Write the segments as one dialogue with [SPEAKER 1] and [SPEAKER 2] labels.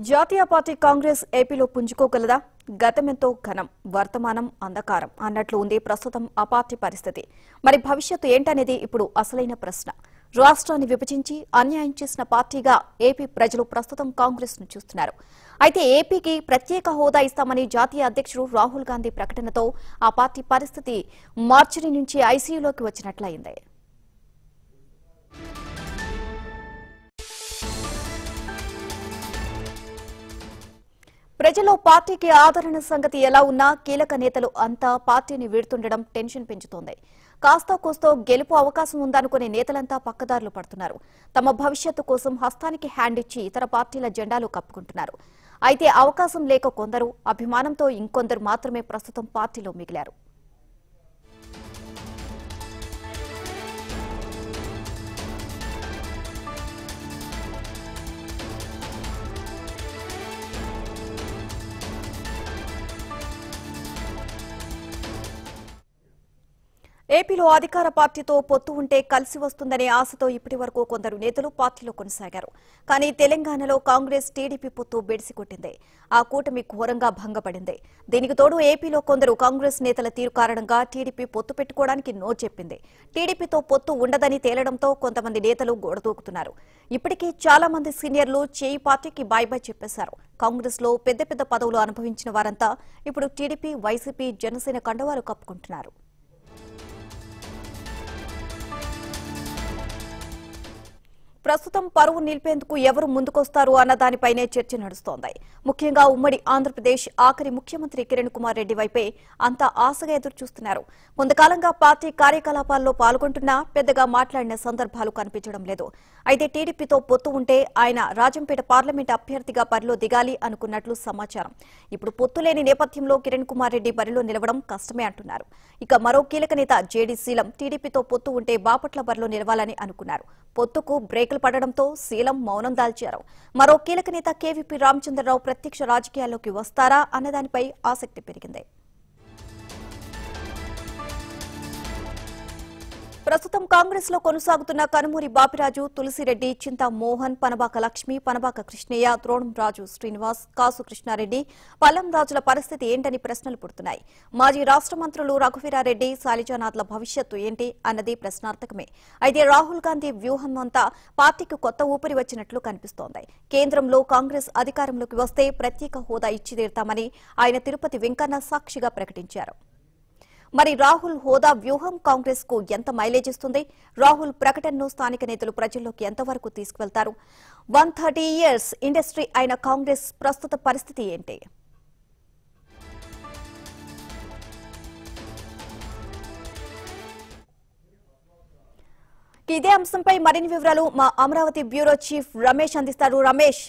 [SPEAKER 1] జాతీయ పార్టీ కాంగ్రెస్ ఏపీలో పుంజుకోగలదా గతమెంతో ఘనం వర్తమానం అంధకారం అన్నట్లు ఉంది ప్రస్తుతం ఆ పార్టీ పరిస్థితి మరి భవిష్యత్తు ఏంటనేది ఇప్పుడు అసలైన ప్రశ్న రాష్ట్రాన్ని విభజించి అన్యాయం చేసిన పార్టీగా ఏపీ ప్రజలు ప్రస్తుతం కాంగ్రెస్ ను చూస్తున్నారు అయితే ఏపీకి ప్రత్యేక హోదా ఇస్తామని జాతీయ అధ్యక్షుడు రాహుల్ గాంధీ ప్రకటనతో ఆ పార్టీ పరిస్థితి మార్చిని నుంచి ఐసీయూలోకి వచ్చినట్లయింది ప్రజల్లో పార్టీకి ఆదరణ సంగతి ఎలా ఉన్నా కీలక నేతలు అంతా పార్టీని వీడుతుండడం టెన్షన్ పెంచుతోంది కాస్తో కోస్తో గెలుపు అవకాశం ఉందనుకునే నేతలంతా పక్కదారులు పడుతున్నారు తమ భవిష్యత్తు కోసం హస్తానికి హ్యాండ్ ఇచ్చి ఇతర పార్టీల జెండాలు కప్పుకుంటున్నారు అయితే అవకాశం లేక కొందరు అభిమానంతో ఇంకొందరు మాత్రమే ప్రస్తుతం పార్టీలో మిగిలారు ఏపీలో అధికార పార్టీతో పొత్తు ఉంటే కలిసి వస్తుందనే ఆశతో ఇప్పటి వరకు కొందరు నేతలు పార్టీలో కొనసాగారు కానీ తెలంగాణలో కాంగ్రెస్ టీడీపీ పొత్తు బెడిసికొట్టింది ఆ కూటమి ఘోరంగా భంగపడింది దీనికి తోడు ఏపీలో కొందరు కాంగ్రెస్ నేతల తీరు కారణంగా టీడీపీ పొత్తు పెట్టుకోవడానికి నో చెప్పింది టీడీపీతో పొత్తు ఉండదని తేలడంతో కొంతమంది నేతలు గోడదూకుతున్నారు ఇప్పటికీ చాలా మంది సీనియర్లు చేయి పార్టీకి బాయ్ బాయ్ చెప్పేశారు కాంగ్రెస్ లో పెద్ద పెద్ద పదవులు అనుభవించిన వారంతా ఇప్పుడు టీడీపీ వైసీపీ జనసేన కండవాలు కప్పుకుంటున్నారు ప్రస్తుతం పరువు నిలిపేందుకు ఎవరు ముందుకొస్తారు అన్న దానిపైనే చర్చ నడుస్తోంది ముఖ్యంగా ఉమ్మడి ఆంధ్రప్రదేశ్ ఆఖరి ముఖ్యమంత్రి కిరణ్ కుమార్ రెడ్డి వైపే అంతా ఆశగా ఎదురు చూస్తున్నారు కొంతకాలంగా పార్టీ కార్యకలాపాల్లో పాల్గొంటున్నా పెద్దగా మాట్లాడిన సందర్భాలు కనిపించడం లేదు అయితే టీడీపీతో పొత్తు ఉంటే ఆయన రాజంపేట పార్లమెంట్ అభ్యర్థిగా బరిలో దిగాలి అనుకున్నట్లు సమాచారం ఇప్పుడు పొత్తు లేని నేపథ్యంలో కిరణ్ కుమార్ రెడ్డి బరిలో నిలవడం కష్టమే అంటున్నారు ఇక మరో కీలక నేత జేడీ శీలం టీడీపీతో పొత్తు ఉంటే బాపట్ల బరిలో నిలవాలని అనుకున్నారు పొత్తుకు బ్రేకులు పడడంతో శీలం మౌనం దాల్చారు మరో కీలక నేత కేవీపీ రామచంద్రరావు ప్రత్యక్ష రాజకీయాల్లోకి వస్తారా అన్నదానిపై ఆసక్తి పెరిగింది ప్రస్తుతం కాంగ్రెస్ లో కొనసాగుతున్న కనుమూరి బాపిరాజు తులసిరెడ్డి చింతా మోహన్ పనబాక లక్ష్మి పనబాక కృష్ణయ్య ద్రోణం రాజు శ్రీనివాస్ కాసు కృష్ణారెడ్డి పల్లం రాజుల పరిస్థితి ఏంటని ప్రశ్నలు పుడుతున్నాయి మాజీ రాష్ట్ర మంత్రులు రఘువీరారెడ్డి శాలిజానాథ్ల భవిష్యత్తు ఏంటి అన్నది ప్రశ్నార్థకమే అయితే రాహుల్ గాంధీ వ్యూహం అంతా పార్టీకి కొత్త ఊపిరి వచ్చినట్లు కనిపిస్తోంది కేంద్రంలో కాంగ్రెస్ అధికారంలోకి వస్తే ప్రత్యేక హోదా ఇచ్చి తీరుతామని ఆయన తిరుపతి వెంకన్న సాక్షిగా ప్రకటించారు మరి రాహుల్ హోదా వ్యూహం కాంగ్రెస్ కు ఎంత మైలేజ్ ఇస్తుంది రాహుల్ ప్రకటనను స్థానిక నేతలు ప్రజల్లోకి ఎంతవరకు తీసుకువెళ్తారు వన్ థర్టీ ఇయర్స్ ఇండస్ట్రీ అయిన కాంగ్రెస్ ప్రస్తుత పరిస్థితి ఏంటి ఇదే అంశంపై మరిన్ని వివరాలు మా అమరావతి బ్యూరో చీఫ్ రమేష్ అందిస్తారు రమేష్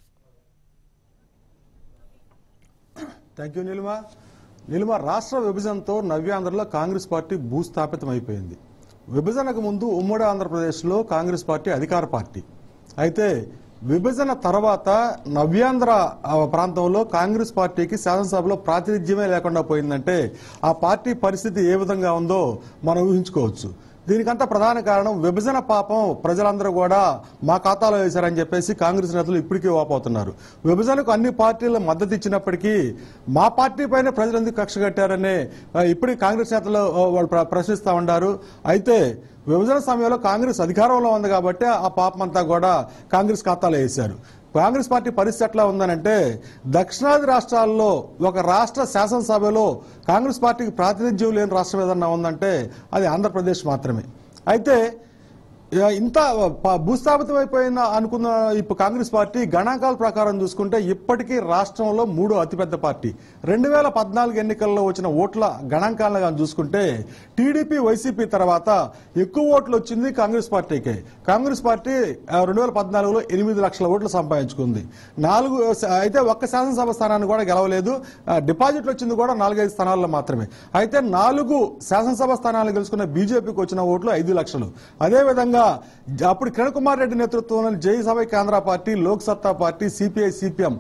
[SPEAKER 2] థ్యాంక్ యూ నిలుమ నిలుమ రాష్ట్ర విభజనతో నవ్యాంధ్రలో కాంగ్రెస్ పార్టీ భూస్థాపితం అయిపోయింది విభజనకు ముందు ఉమ్మడి ఆంధ్రప్రదేశ్లో కాంగ్రెస్ పార్టీ అధికార పార్టీ అయితే విభజన తర్వాత నవ్యాంధ్ర ఆ, ప్రాంతంలో కాంగ్రెస్ పార్టీకి శాసనసభలో ప్రాతినిధ్యమే లేకుండా పోయిందంటే ఆ పార్టీ పరిస్థితి ఏ విధంగా ఉందో మనం ఊహించుకోవచ్చు దీనికంతా ప్రధాన కారణం విభజన పాపం ప్రజలందరూ కూడా మా ఖాతాలో వేశారని చెప్పేసి కాంగ్రెస్ నేతలు ఇప్పటికీ వాపోతున్నారు విభజనకు అన్ని పార్టీలు మద్దతు ఇచ్చినప్పటికీ మా పార్టీ పైన ప్రజలు ఎందుకు కక్ష కట్టారనే ఆ, ఇప్పటికీ కాంగ్రెస్ నేతలు ఆ, వాళ్ళు ప్ర- ప్రశ్నిస్తా ఉన్నారు అయితే విభజన సమయంలో కాంగ్రెస్ అధికారంలో ఉంది కాబట్టి ఆ పాపం అంతా కూడా కాంగ్రెస్ ఖాతాలో వేశారు కాంగ్రెస్ పార్టీ పరిస్థితి ఎట్లా ఉందనంటే దక్షిణాది రాష్ట్రాల్లో ఒక రాష్ట్ర శాసనసభలో కాంగ్రెస్ పార్టీకి ప్రాతినిధ్యం లేని రాష్ట్రం ఏదన్నా ఉందంటే అది ఆంధ్రప్రదేశ్ మాత్రమే అయితే ఇక ఇంత ప- భూస్థాపితం అయిపోయిన అనుకున్న ఇప్పుడు కాంగ్రెస్ పార్టీ గణాంకాల ప్రకారం చూసుకుంటే ఇప్పటికీ రాష్ట్రంలో మూడో అతిపెద్ద పార్టీ రెండు వేల పద్నాలుగు ఎన్నికల్లో వచ్చిన ఓట్ల గణాంకాలను కానీ చూసుకుంటే టీడీపీ వైసీపీ తర్వాత ఎక్కువ ఓట్లు వచ్చింది కాంగ్రెస్ పార్టీకే కాంగ్రెస్ పార్టీ రెండు వేల పద్నాలుగులో ఎనిమిది లక్షల ఓట్లు సంపాదించుకుంది నాలుగు అయితే ఒక్క శాసనసభ స్థానాన్ని కూడా గెలవలేదు ఆ, డిపాజిట్లు వచ్చింది కూడా నాలుగైదు స్థానాల్లో మాత్రమే అయితే నాలుగు శాసనసభ స్థానాలు గెలుచుకున్న బీజేపీకి వచ్చిన ఓట్లు ఐదు లక్షలు అదేవిధంగా అదేవిధంగా జ- అప్పుడు కిరణ్ కుమార్ రెడ్డి నేతృత్వంలోని జై సభ కేంద్ర పార్టీ లోక్ సత్తా పార్టీ సిపిఐ సిపిఎం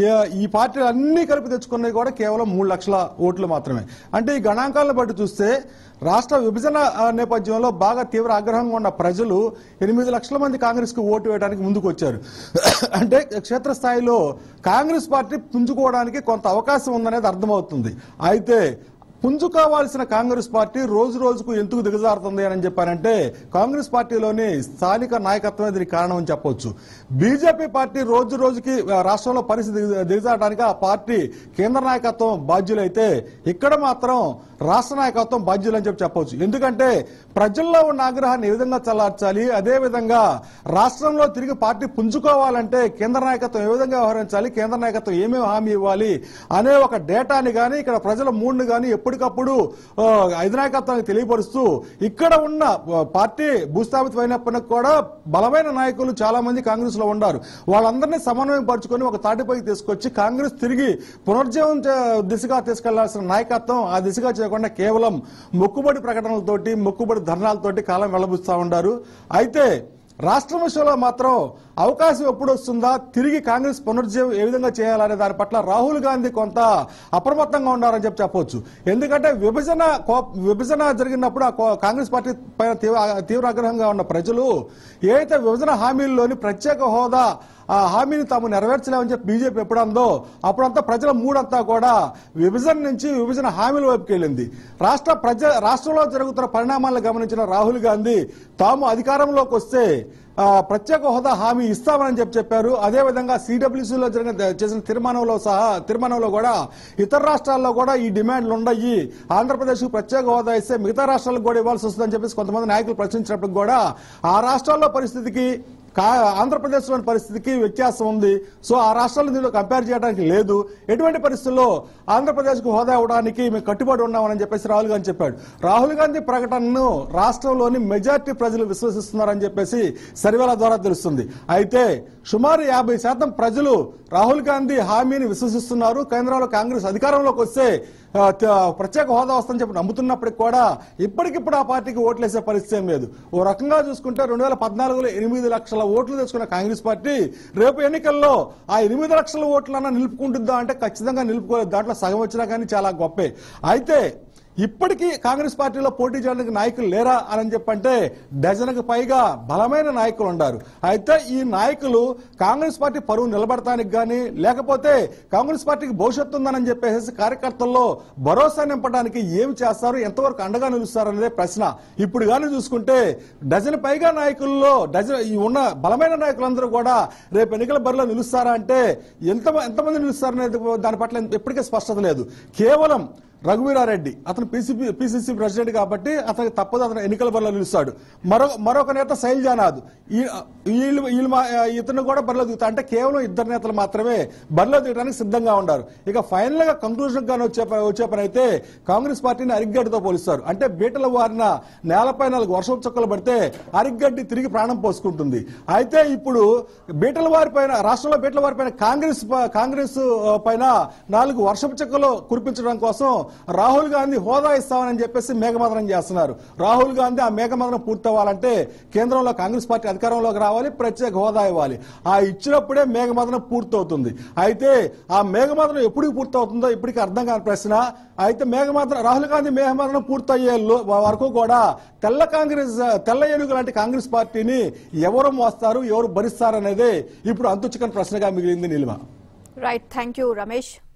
[SPEAKER 2] ఈ పార్టీలు అన్ని కలిపి తెచ్చుకున్నవి కూడా కేవలం మూడు లక్షల ఓట్లు మాత్రమే అంటే ఈ గణాంకాలను బట్టి చూస్తే రాష్ట్ర విభజన ఆ, నేపథ్యంలో బాగా తీవ్ర ఆగ్రహంగా ఉన్న ప్రజలు ఎనిమిది లక్షల మంది కాంగ్రెస్ కు ఓటు వేయడానికి ముందుకు వచ్చారు అంటే క్షేత్రస్థాయిలో కాంగ్రెస్ పార్టీ పుంజుకోవడానికి కొంత అవకాశం ఉందనేది అర్థమవుతుంది అయితే పుంజుకోవాల్సిన కాంగ్రెస్ పార్టీ రోజు రోజుకు ఎందుకు దిగజారుతుంది అని చెప్పారంటే కాంగ్రెస్ పార్టీలోని స్థానిక నాయకత్వమే దీనికి కారణం అని చెప్పొచ్చు బీజేపీ పార్టీ రోజు రోజుకి ఆ, రాష్ట్రంలో పరిస్థితి దిగ- దిగజారడానికి ఆ పార్టీ కేంద్ర నాయకత్వం బాధ్యులైతే ఇక్కడ మాత్రం రాష్ట్ర నాయకత్వం బాధ్యులు అని చెప్పి చెప్పొచ్చు ఎందుకంటే ప్రజల్లో ఉన్న ఆగ్రహాన్ని ఏ విధంగా చల్లార్చాలి అదే విధంగా రాష్ట్రంలో తిరిగి పార్టీ పుంజుకోవాలంటే కేంద్ర నాయకత్వం ఏ విధంగా వ్యవహరించాలి కేంద్ర నాయకత్వం ఏమేమి హామీ ఇవ్వాలి అనే ఒక డేటాని గాని ఇక్కడ ప్రజల మూడ్ని గాని ఎప్పటికప్పుడు ఆ, అధినాయకత్వానికి తెలియపరుస్తూ ఇక్కడ ఉన్న ఆ, పార్టీ భూస్థాపితం అయినప్పటికీ కూడా బలమైన నాయకులు చాలా మంది కాంగ్రెస్ లో ఉన్నారు వాళ్ళందరినీ సమన్వయం పరుచుకొని ఒక తాటిపైకి తీసుకొచ్చి కాంగ్రెస్ తిరిగి పునర్జీవం చే- దిశగా తీసుకెళ్లాల్సిన నాయకత్వం ఆ దిశగా చేయకుండా కేవలం మొక్కుబడి ప్రకటనలతోటి మొక్కుబడి ధర్నాలతోటి కాలం వెళ్లబుస్తా ఉండారు అయితే రాష్ట్రం విషయంలో మాత్రం అవకాశం ఎప్పుడు వస్తుందా తిరిగి కాంగ్రెస్ పునర్జీవం ఏ విధంగా చేయాలనే దాని పట్ల రాహుల్ గాంధీ కొంత అప్రమత్తంగా ఉన్నారని చెప్పి చెప్పొచ్చు ఎందుకంటే విభజన కో- విభజన జరిగినప్పుడు ఆ కో- కాంగ్రెస్ పార్టీ పైన తీవ్ర తీవ్ర ఆగ్రహంగా ఉన్న ప్రజలు ఏదైతే విభజన హామీల్లోని ప్రత్యేక హోదా ఆ హామీని తాము నెరవేర్చలేమని చెప్పి బీజేపీ ఎప్పుడు అందో అప్పుడంతా ప్రజల మూడంతా కూడా విభజన నుంచి విభజన హామీల వైపుకి వెళ్ళింది రాష్ట్ర ప్రజ రాష్ట్రంలో జరుగుతున్న పరిణామాలను గమనించిన రాహుల్ గాంధీ తాము అధికారంలోకి వస్తే ఆ, ప్రత్యేక హోదా హామీ ఇస్తామని చెప్పి చెప్పారు అదేవిధంగా సిడబ్ల్యూసీలో జరిగిన చేసిన తీర్మానంలో సహా తీర్మానంలో కూడా ఇతర రాష్ట్రాల్లో కూడా ఈ డిమాండ్లు ఉన్నాయి ఆంధ్రప్రదేశ్కు ప్రత్యేక హోదా ఇస్తే మిగతా రాష్ట్రాలకు కూడా ఇవ్వాల్సి వస్తుందని చెప్పేసి కొంతమంది నాయకులు ప్రశ్నించినప్పుడు కూడా ఆ రాష్ట్రాల్లో పరిస్థితికి కా ఆంధ్రప్రదేశ్ లోని పరిస్థితికి వ్యత్యాసం ఉంది సో ఆ రాష్ట్రాలను దీనిలో కంపేర్ చేయడానికి లేదు ఎటువంటి పరిస్థితుల్లో ఆంధ్రప్రదేశ్ కు హోదా ఇవ్వడానికి మేము కట్టుబడి ఉన్నామని చెప్పేసి రాహుల్ గాంధీ చెప్పాడు రాహుల్ గాంధీ ప్రకటనను రాష్ట్రంలోని మెజార్టీ ప్రజలు విశ్వసిస్తున్నారని చెప్పేసి సర్వేల ద్వారా తెలుస్తుంది అయితే సుమారు యాభై శాతం ప్రజలు రాహుల్ గాంధీ హామీని విశ్వసిస్తున్నారు కేంద్రంలో కాంగ్రెస్ అధికారంలోకి వస్తే ఆ, త- ప్రత్యేక హోదా వస్తుందని చెప్పి నమ్ముతున్నప్పటికి కూడా ఇప్పటికిప్పుడు ఆ పార్టీకి ఓట్లేసే పరిస్థితి ఏం లేదు ఓ రకంగా చూసుకుంటే రెండు వేల పద్నాలుగులో ఎనిమిది లక్షల ఓట్లు తెచ్చుకున్న కాంగ్రెస్ పార్టీ రేపు ఎన్నికల్లో ఆ ఎనిమిది లక్షల ఓట్లన్నా నిలుపుకుంటుందా అంటే ఖచ్చితంగా నిలుపుకోలేదు దాంట్లో సగం వచ్చినా కానీ చాలా గొప్పే అయితే ఇప్పటికీ కాంగ్రెస్ పార్టీలో పోటీ చేయడానికి నాయకులు లేరా అని చెప్పంటే డజన్కు పైగా బలమైన నాయకులు ఉన్నారు అయితే ఈ నాయకులు కాంగ్రెస్ పార్టీ పరువు నిలబడటానికి గాని లేకపోతే కాంగ్రెస్ పార్టీకి భవిష్యత్తు ఉందని చెప్పేసి కార్యకర్తల్లో భరోసా నింపడానికి ఏమి చేస్తారు ఎంతవరకు అండగా నిలుస్తారు అనేదే ప్రశ్న ఇప్పుడు కానీ చూసుకుంటే డజన్ పైగా నాయకుల్లో డజన్ ఈ ఉన్న బలమైన నాయకులందరూ కూడా రేపు ఎన్నికల బరిలో నిలుస్తారా అంటే ఎంత ఎంతమంది నిలుస్తారనేది దాని పట్ల ఎప్పటికీ స్పష్టత లేదు కేవలం రఘువీరారెడ్డి అతను పిసిపి పిసిసి ప్రెసిడెంట్ కాబట్టి అతనికి తప్పదు అతను ఎన్నికల బరిలో నిలుస్తాడు మరో మరొక నేత శైలజానాథ్ ఈ- వీళ్ళు వీళ్ళు మా- ఇతను కూడా బరిలో దిగుతా అంటే కేవలం ఇద్దరు నేతలు మాత్రమే బరిలో దిగడానికి సిద్ధంగా ఉన్నారు ఇక ఫైనల్ గా కంక్లూజన్ గానే వచ్చే ప- వచ్చే పని అయితే కాంగ్రెస్ పార్టీని అరిగ్గడ్డితో పోలిస్తారు అంటే బీటల వారిన నేలపై నాలుగు వర్షం చుక్కలు పడితే అరిగ్గడ్డి తిరిగి ప్రాణం పోసుకుంటుంది అయితే ఇప్పుడు బీటల వారి పైన రాష్ట్రంలో బీటల వారి పైన కాంగ్రెస్ ప- కాంగ్రెస్ ఆ, పైన నాలుగు వర్షపు చుక్కలు కురిపించడం కోసం రాహుల్ గాంధీ హోదా ఇస్తామని చెప్పేసి మేఘమదనం చేస్తున్నారు రాహుల్ గాంధీ ఆ మేఘమదనం పూర్తవ్వాలంటే కేంద్రంలో కాంగ్రెస్ పార్టీ అధికారంలోకి రావాలి ప్రత్యేక హోదా ఇవ్వాలి ఆ ఇచ్చినప్పుడే మేఘమదనం పూర్తవుతుంది అయితే ఆ మేఘమదనం ఎప్పుడు పూర్తవుతుందో ఇప్పటికీ అర్థం కాని ప్రశ్న అయితే మేఘమదనం రాహుల్ గాంధీ మేఘమదనం పూర్తయ్యే లో- వరకు కూడా తెల్ల కాంగ్రెస్ తెల్ల ఏనుగు లాంటి కాంగ్రెస్ పార్టీని ఎవరు మోస్తారు ఎవరు భరిస్తారు అనేది ఇప్పుడు అంతుచికని ప్రశ్నగా మిగిలింది నిల్వ
[SPEAKER 1] రైట్ థ్యాంక్ యూ రమేష్